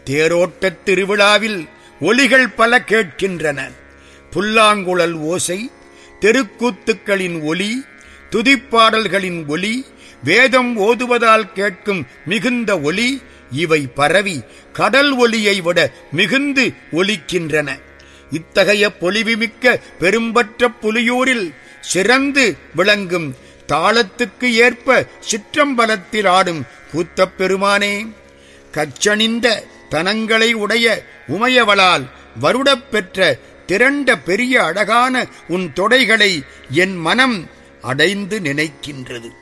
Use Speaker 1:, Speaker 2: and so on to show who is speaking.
Speaker 1: தேரோட்டத் திருவிழாவில் ஒலிகள் பல கேட்கின்றன புல்லாங்குழல் ஓசை தெருக்கூத்துக்களின் ஒலி துதிப்பாடல்களின் ஒலி வேதம் ஓதுவதால் கேட்கும் மிகுந்த ஒலி இவை பரவி கடல் ஒலியை விட மிகுந்து ஒலிக்கின்றன இத்தகைய பொலிவுமிக்க பெரும்பற்ற புலியூரில் சிறந்து விளங்கும் தாளத்துக்கு ஏற்ப சிற்றம்பலத்தில் ஆடும் கூத்தப் பெருமானே கச்சணிந்த தனங்களை உடைய உமையவளால் வருடப் பெற்ற திரண்ட பெரிய அழகான உன் தொடைகளை என் மனம் அடைந்து நினைக்கின்றது